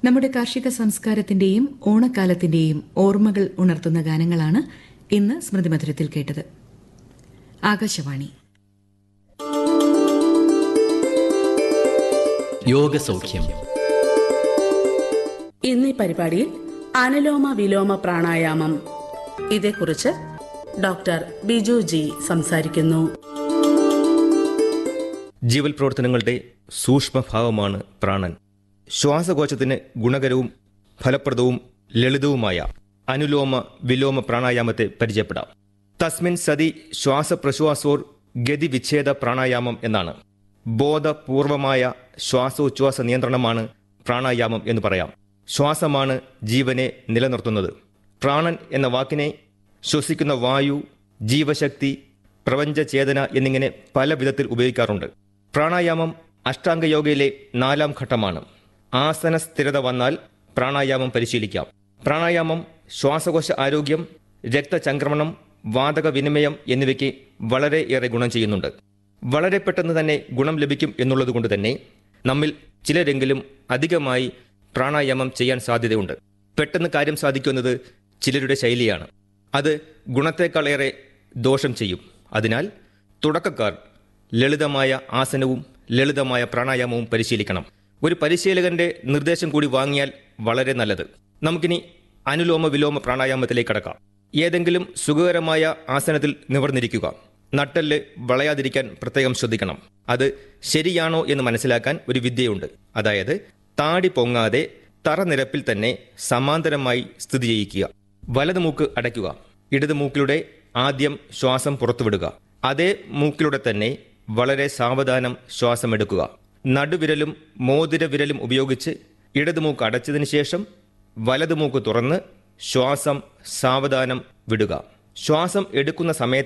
നമ്മുടെ കാർഷിക സംസ്കാരത്തിന്റെയും ഓണക്കാലത്തിന്റെയും ഓർമ്മകൾ ഉണർത്തുന്ന ഗാനങ്ങളാണ് ഇന്ന് സ്മൃതിമധുരത്തിൽ കേട്ടത് ആകാശവാണി യോഗസൗഖ്യം ഇന്നീ പരിപാടിയിൽ അനുലോമ വിലോമ പ്രാണായാമം ഇതേക്കുറിച്ച് ഡോക്ടർ ബിജു ജി സംസാരിക്കുന്നു ജീവൽ പ്രവർത്തനങ്ങളുടെ സൂക്ഷ്മഭാവമാണ് പ്രാണൻ ശ്വാസകോശത്തിന് ഗുണകരവും ഫലപ്രദവും ലളിതവുമായ അനുലോമ വിലോമ പ്രാണായാമത്തെ പരിചയപ്പെടാം തസ്മിൻ സതി ശ്വാസപ്രശ്വാസോർ ഗതിവിച്ഛേദ പ്രാണായാമം എന്നാണ് ബോധപൂർവമായ ശ്വാസോച്ഛ്വാസ നിയന്ത്രണമാണ് പ്രാണായാമം എന്ന് പറയാം ശ്വാസമാണ് ജീവനെ നിലനിർത്തുന്നത് പ്രാണൻ എന്ന വാക്കിനെ ശ്വസിക്കുന്ന വായു ജീവശക്തി പ്രപഞ്ചചേതന എന്നിങ്ങനെ പല വിധത്തിൽ ഉപയോഗിക്കാറുണ്ട് പ്രാണായാമം അഷ്ടാംഗയോഗയിലെ നാലാം ഘട്ടമാണ് ആസന സ്ഥിരത വന്നാൽ പ്രാണായാമം പരിശീലിക്കാം പ്രാണായാമം ശ്വാസകോശ ആരോഗ്യം രക്തചംക്രമണം വാതക വിനിമയം എന്നിവയ്ക്ക് വളരെയേറെ ഗുണം ചെയ്യുന്നുണ്ട് വളരെ പെട്ടെന്ന് തന്നെ ഗുണം ലഭിക്കും എന്നുള്ളതുകൊണ്ട് തന്നെ നമ്മിൽ ചിലരെങ്കിലും അധികമായി പ്രാണായാമം ചെയ്യാൻ സാധ്യതയുണ്ട് പെട്ടെന്ന് കാര്യം സാധിക്കുന്നത് ചിലരുടെ ശൈലിയാണ് അത് ഗുണത്തേക്കാളേറെ ദോഷം ചെയ്യും അതിനാൽ തുടക്കക്കാർ ലളിതമായ ആസനവും ലളിതമായ പ്രാണായാമവും പരിശീലിക്കണം ഒരു പരിശീലകന്റെ നിർദ്ദേശം കൂടി വാങ്ങിയാൽ വളരെ നല്ലത് നമുക്കിനി അനുലോമ വിലോമ പ്രാണായാമത്തിലേക്ക് കടക്കാം ഏതെങ്കിലും സുഖകരമായ ആസനത്തിൽ നിവർന്നിരിക്കുക നട്ടെല്ല് വളയാതിരിക്കാൻ പ്രത്യേകം ശ്രദ്ധിക്കണം അത് ശരിയാണോ എന്ന് മനസ്സിലാക്കാൻ ഒരു വിദ്യയുണ്ട് അതായത് താടി പൊങ്ങാതെ തറനിരപ്പിൽ തന്നെ സമാന്തരമായി സ്ഥിതി ചെയ്യിക്കുക വലത് മൂക്ക് അടയ്ക്കുക ഇടത് മൂക്കിലൂടെ ആദ്യം ശ്വാസം പുറത്തുവിടുക അതേ മൂക്കിലൂടെ തന്നെ വളരെ സാവധാനം ശ്വാസമെടുക്കുക നടുവിരലും മോതിരവിരലും ഉപയോഗിച്ച് ഇടത് മൂക്ക് അടച്ചതിന് ശേഷം വലത് മൂക്ക് തുറന്ന് ശ്വാസം സാവധാനം വിടുക ശ്വാസം എടുക്കുന്ന സമയത്ത്